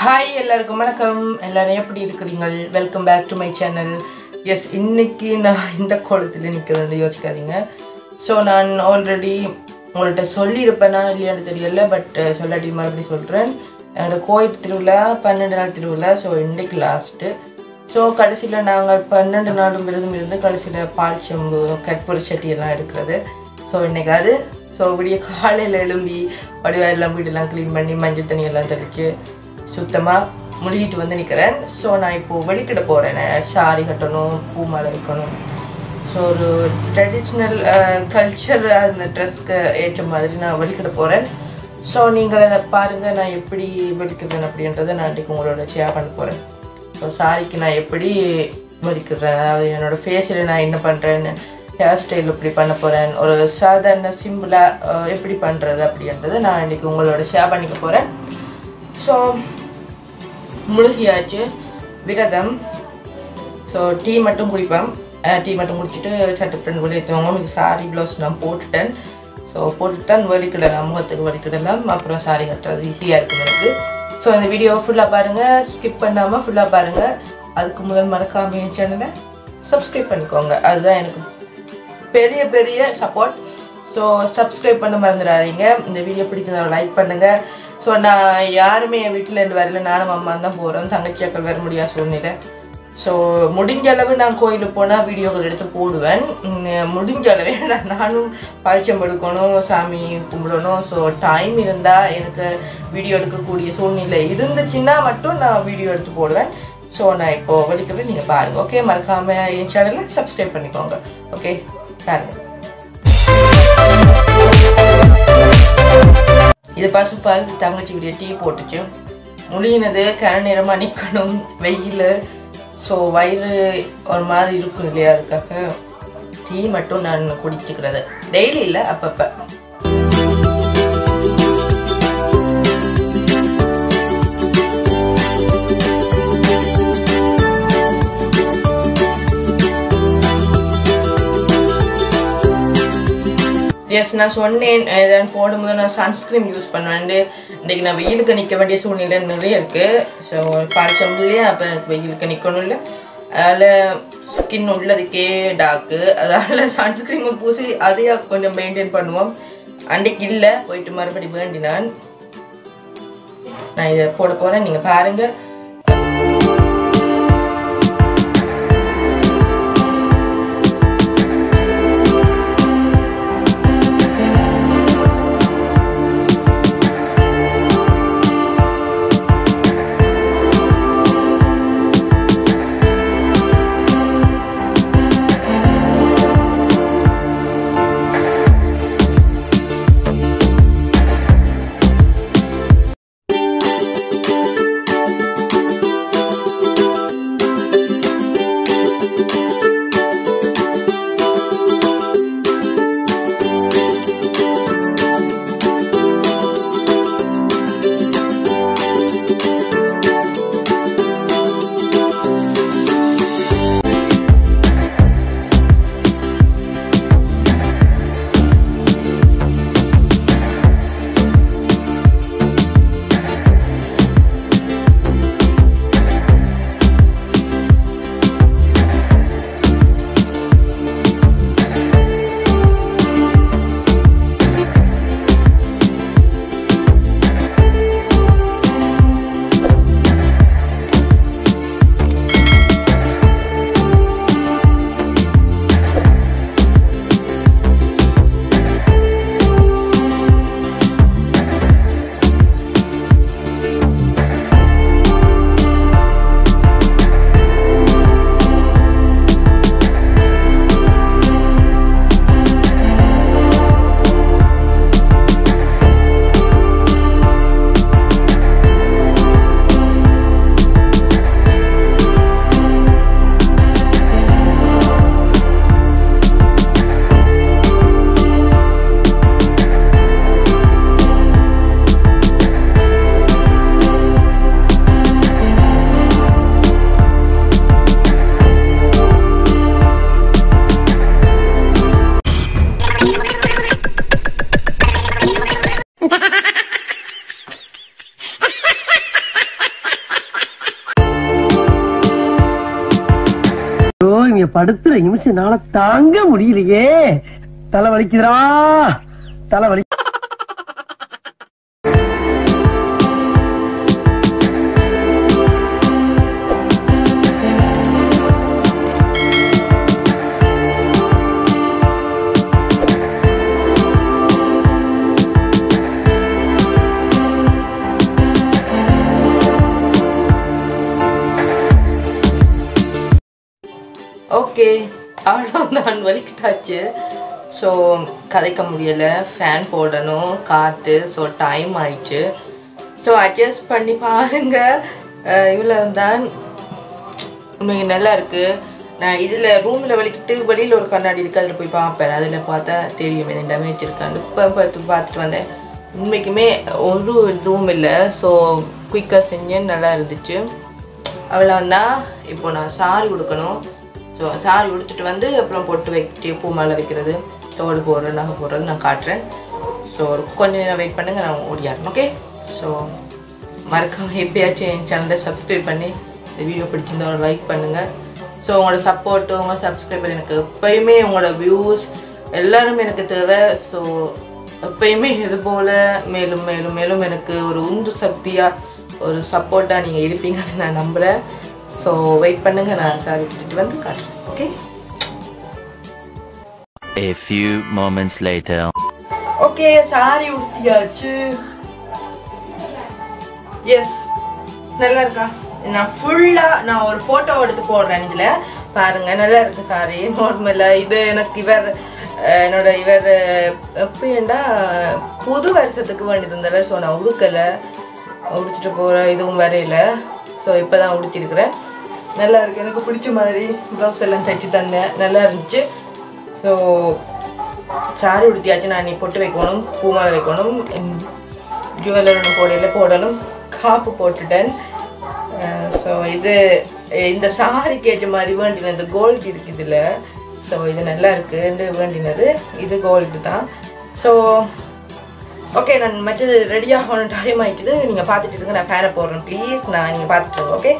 Hi எல்லாருக்கும் வணக்கம் எல்லாரும் எப்படி இருக்கிறீங்கள் welcome back to my channel yes இன்னைக்கு நான் இந்த கோலத்தில் நிற்கிறேன்னு யோசிக்காதீங்க ஸோ நான் ஆல்ரெடி உங்கள்கிட்ட சொல்லியிருப்பேனா இல்லையான்னு தெரியல பட் சொல்லாட்டி மறுபடியும் சொல்கிறேன் என்னோட கோயில் திருவிழா பன்னெண்டு நாள் திருவிழா ஸோ இன்னைக்கு லாஸ்ட்டு ஸோ கடைசியில் நாங்கள் பன்னெண்டு நாளும் விரதம் இருந்து கடைசியில் பால் செம்பு கற்பூர சட்டி எல்லாம் எடுக்கிறது ஸோ இன்னைக்கு அது ஸோ விடிய காலையில் எழும்பி வடிவா எல்லாம் வீடெல்லாம் க்ளீன் பண்ணி மஞ்சள் தண்ணி எல்லாம் தெளித்து சுத்தமாக முழுகிட்டு வந்து நிற்கிறேன் ஸோ நான் இப்போது வெளிக்கிட போகிறேன் சாரி கட்டணும் பூ மாலை வைக்கணும் ஸோ ஒரு ட்ரெடிஷ்னல் கல்ச்சர் அந்த ட்ரெஸ்க்கு ஏற்ற மாதிரி நான் வெளிக்கிட போகிறேன் ஸோ நீங்கள் அதை பாருங்கள் நான் எப்படி வெளிக்கிறேன் அப்படின்றத நான் இன்றைக்கு உங்களோட ஷேர் பண்ண போகிறேன் ஸோ சாரிக்கு நான் எப்படி வலிக்கிறேன் அதாவது என்னோடய ஃபேஸில் நான் என்ன பண்ணுறேன்னு ஹேர் ஸ்டைல் எப்படி பண்ண போகிறேன் ஒரு சாதாரண சிம்பிளாக எப்படி பண்ணுறது அப்படின்றத நான் இன்றைக்கி உங்களோட ஷேர் பண்ணிக்க போகிறேன் ஸோ முழுகியாச்சு விரதம் ஸோ டீ மட்டும் குடிப்பேன் டீ மட்டும் குடிச்சிட்டு சட்டப்பட்டு வெளியேற்றுவாங்க இது சாரி ப்ளவுஸ் நான் போட்டுட்டேன் ஸோ போட்டுட்டு தான் வலிக்கிடலாம் முகத்துக்கு வலிக்கிடலாம் அப்புறம் சாரி கட்டுறது ஈஸியாக இருக்கும் எனக்கு ஸோ இந்த வீடியோ ஃபுல்லாக பாருங்கள் ஸ்கிப் பண்ணாமல் ஃபுல்லாக பாருங்கள் அதுக்கு முதல் மறக்காம என் சேனலை சப்ஸ்கிரைப் பண்ணிக்கோங்க அதுதான் எனக்கு பெரிய பெரிய சப்போர்ட் ஸோ சப்ஸ்கிரைப் பண்ண மறந்துடாதீங்க இந்த வீடியோ பிடிக்கிறத லைக் பண்ணுங்கள் ஸோ நான் யாருமே என் வீட்டில் இருந்து வரல நானும் அம்மா தான் போகிறோம் தங்கச்சி அக்கள் வர முடியாத சூழ்நிலை ஸோ முடிஞ்ச அளவு நான் கோயிலுக்கு போனால் வீடியோக்கள் எடுத்து போடுவேன் உம், முடிஞ்ச அளவே நான் நானும் பரிச்சம் எடுக்கணும் சாமி கும்பிடணும் ஸோ டைம் இருந்தால் எனக்கு வீடியோ எடுக்கக்கூடிய சூழ்நிலை இருந்துச்சுன்னா மட்டும் நான் வீடியோ எடுத்து போடுவேன் ஸோ நான் இப்போது வலிக்கிறது நீங்கள் பாருங்கள் ஓகே மறக்காமல் என் சேனலை சப்ஸ்கிரைப் பண்ணிக்கோங்க ஓகே பாருங்கள் இது பசுப்பால் தங்கச்சிக்குரிய டீ போட்டுச்சு முழியினது கன நேரமாக நிற்கணும் வெயில் ஸோ வயிறு ஒரு மாதிரி இருக்கும் இல்லையா அதுக்காக டீ மட்டும் நான் குடிச்சுக்கிறது டெய்லி இல்லை அப்பப்போ எஸ் நான் சொன்னேன் இதான் போடும்போது நான் சன்ஸ்க்ரீன் யூஸ் பண்ணுவேன் இன்றைக்கி நான் வெயிலுக்கு நிற்க வேண்டிய சூழ்நிலை நிறைய இருக்குது ஸோ படித்தோம் இல்லையா அப்போ எனக்கு வெயிலுக்கு நிற்கணும் இல்லை அதில் ஸ்கின் உள்ளதுக்கே டார்க்கு அதனால் சன்ஸ்க்ரீமை பூசி அதையே கொஞ்சம் மெயின்டைன் பண்ணுவோம் அன்றைக்கு இல்லை போயிட்டு மறுபடி வேண்டினான் நான் இதை போட போகிறேன் நீங்கள் பாருங்கள் இவங்க படுத்துற நிமிஷம்னால தாங்க முடியலையே தலை வலிக்குதுடா தலை வலி ஓகே அவ்வளோ நான் வலிக்கிட்டாச்சு ஸோ கதைக்க முடியலை ஃபேன் போடணும் காற்று ஸோ டைம் ஆயிடுச்சு ஸோ அட்ஜஸ்ட் பண்ணி பாருங்க இவ்வளோ தான் உண்மைக்கு நல்லா இருக்குது நான் இதில் ரூமில் வலிக்கிட்டு வெளியில் ஒரு கண்ணாடி இருக்குது அதில் போய் பார்ப்பேன் அதில் பார்த்தா தெரியும் என்ன டேமேஜ் இருக்கான்னு இப்போ பார்த்து பார்த்துட்டு வந்தேன் உண்மைக்குமே ஒரு இதுவும் இல்லை ஸோ குயிக்காக செஞ்சேன் நல்லா இருந்துச்சு அவ்வளோ தான் இப்போ நான் சாரி கொடுக்கணும் ஸோ சாரி உடுத்துட்டு வந்து அப்புறம் பொட்டு வைக்கிட்டு பூ மாலை வைக்கிறது தோடு போடுறது நகை போடுறது நான் காட்டுறேன் ஸோ ஒரு கொஞ்ச நேரம் வெயிட் பண்ணுங்க நான் ஓடியாரணும் ஓகே ஸோ மறக்காம எப்பயாச்சும் என் சேனலை சப்ஸ்கிரைப் பண்ணி இந்த வீடியோ பிடிச்சிருந்தா ஒரு லைக் பண்ணுங்கள் ஸோ உங்களோட சப்போர்ட்டு உங்கள் சப்ஸ்கிரைபர் எனக்கு எப்பயுமே உங்களோட வியூஸ் எல்லாரும் எனக்கு தேவை ஸோ எப்பயுமே இது போல் மேலும் மேலும் மேலும் எனக்கு ஒரு உந்து சக்தியாக ஒரு சப்போர்ட்டாக நீங்கள் இருப்பீங்கன்னு நான் நம்புகிறேன் ஸோ வெயிட் பண்ணுங்கள் நான் சாரி விட்டுட்டு வந்து காட்டுறேன் okay A few moments later. Okay sari உடுத்தியாச்சு எஸ் நல்லா இருக்கா நான் ஃபுல்லாக நான் ஒரு ஃபோட்டோ எடுத்து போடுறேன் இதில் பாருங்க நல்லா இருக்கு சாரி நார்மலாக இது எனக்கு இவர் அஹ், என்னோட இவர் எப்போ ஏண்டா புது வருஷத்துக்கு வேண்டி தந்தார் ஸோ நான் உடுக்கலை உடுத்துட்டு போகிற இதுவும் வரையில ஸோ இப்போ தான் உடுத்திருக்கிறேன் நல்லா இருக்கு எனக்கு பிடிச்ச மாதிரி ப்ளவுஸ் எல்லாம் தைச்சு தந்தேன் நல்லா இருந்துச்சு ஸோ சாரி உடுத்தியாச்சு நான் நீ பொட்டு வைக்கணும் பூமாலை வைக்கணும் ஜுவல்லரி ஒன்று போடையில போடணும் காப்பு போட்டுட்டேன் ஸோ இது இந்த சாரிக்கு ஏற்ற மாதிரி வேண்டினது இந்த கோல்டு இருக்குதுல ஸோ இது நல்லா இருக்குன்னு வேண்டினது இது கோல்டு தான் ஸோ ஓகே நான் மற்றது ரெடியாகணும் டைம் ஆகிட்டுது நீங்கள் பார்த்துட்டு இருங்க நான் ஃபேனை போடுறேன் ப்ளீஸ் நான் நீங்கள் பார்த்துட்டு இருங்க ஓகே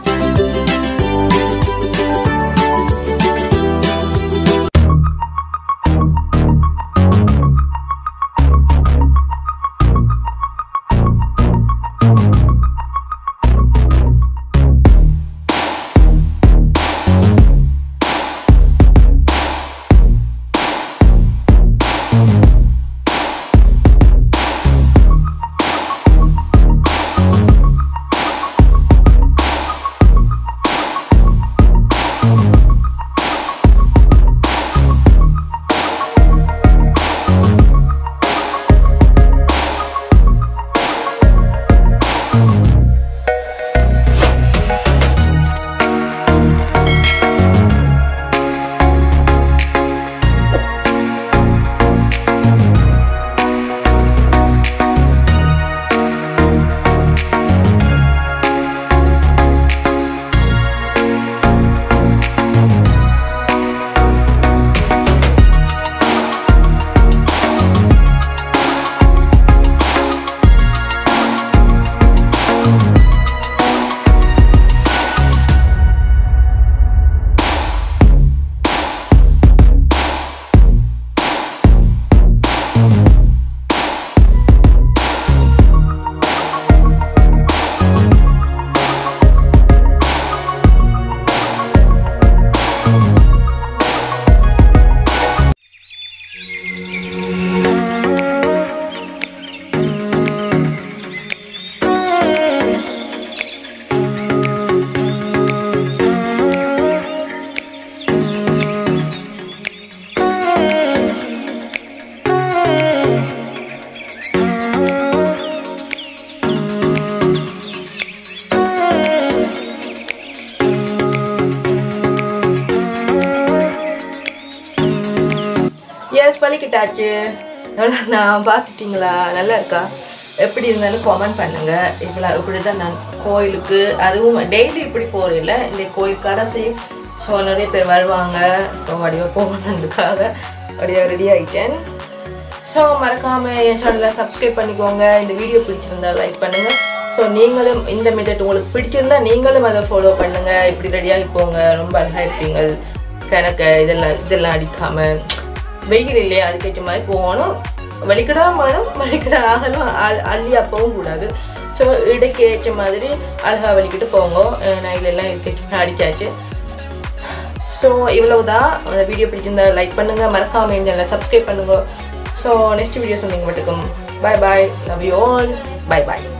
எஸ் பழிக்கிட்டாச்சு நல்லா நான் பார்த்துட்டிங்களா நல்லா இருக்கா எப்படி இருந்தாலும் கமெண்ட் பண்ணுங்க இவ்வளோ இப்படி தான் நான் கோயிலுக்கு அதுவும் டெய்லி இப்படி போகிறதில்ல இல்லை கோயில் கடைசி ஸோ நிறைய பேர் வருவாங்க ஸோ வடிவா போகணுன்றதுக்காக வடிவா ரெடி ஆகிட்டேன் ஸோ மறக்காமல் என் சேனலை சப்ஸ்கிரைப் பண்ணிக்கோங்க இந்த வீடியோ பிடிச்சிருந்தா லைக் பண்ணுங்கள் ஸோ நீங்களும் இந்த மெத்தட் உங்களுக்கு பிடிச்சிருந்தா நீங்களும் அதை ஃபாலோ பண்ணுங்கள் இப்படி ரெடியாகி போங்க ரொம்ப அழகாக இருப்பீங்க கணக்க இதெல்லாம் இதெல்லாம் அடிக்காமல் வெயில் இல்லையா அதுக்கேற்ற மாதிரி போகணும் வலிக்கடா மனம் வலிக்கடா ஆகலும் அள்- அள்ளி அப்பவும் கூடாது ஸோ இடைக்கு ஏற்ற மாதிரி அழகாக வலிக்கிட்டு போங்க நைல் எல்லாம் இதுக்கேற்ற மாதிரி அடிச்சாச்சு ஸோ இவ்வளவுதான் அந்த வீடியோ பிடிச்சிருந்தா லைக் பண்ணுங்க மறக்காம இந்த சேனலை சப்ஸ்கிரைப் பண்ணுங்க ஸோ நெக்ஸ்ட் வீடியோ சொன்னீங்க மட்டுக்கும் bye bye love you all bye bye